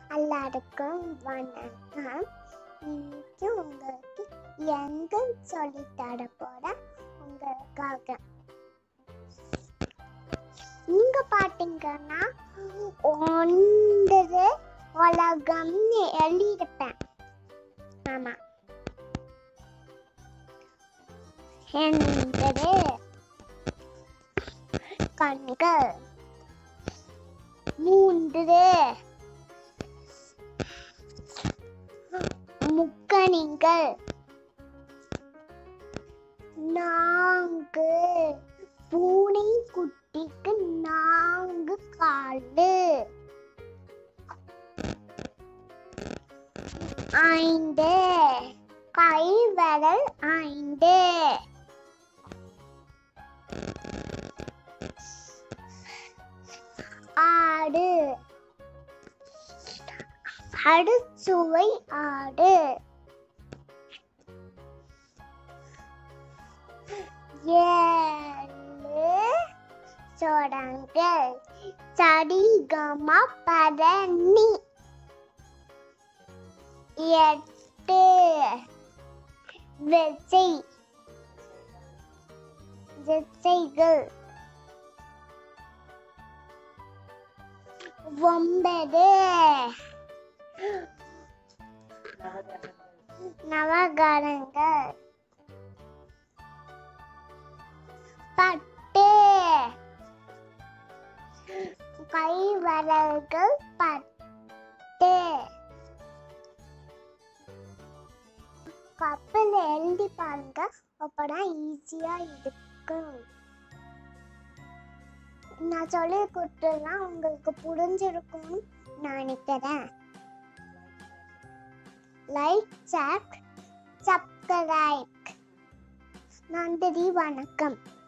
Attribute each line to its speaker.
Speaker 1: எல்லாருக்கும் வணக்கம் இன்னைக்கு உங்களுக்கு எங்க சொல்லி தர போற உங்களுக்காக நீங்க பாத்தீங்கன்னா ஒன்று உலகம்னு எழுதியிருப்பேன் ஆமா என்பது கண்கள் மூன்று முக்கணிகள் நான்கு பூனை குட்டிக்கு நான்கு காலு ஐந்து கை விரல் ஐந்து ஆடு அறுசுவை ஆடு ஏழு சொடங்கள் சரிகம பரணி எட்டு விசை விசைகள் ஒன்பது நவகாரங்கள் பட்டு கை வரல்கள் பட்டு கப்பல் எழுதி பாருங்க அப்பதான் ஈஸியா இருக்கும் நான் சொல்லி கொடுத்ததுலாம் உங்களுக்கு புரிஞ்சிருக்கும்னு நான் நினைக்கிறேன் லைக் ஷேர் சப்ஸ்கிரைப் நன்றி வணக்கம்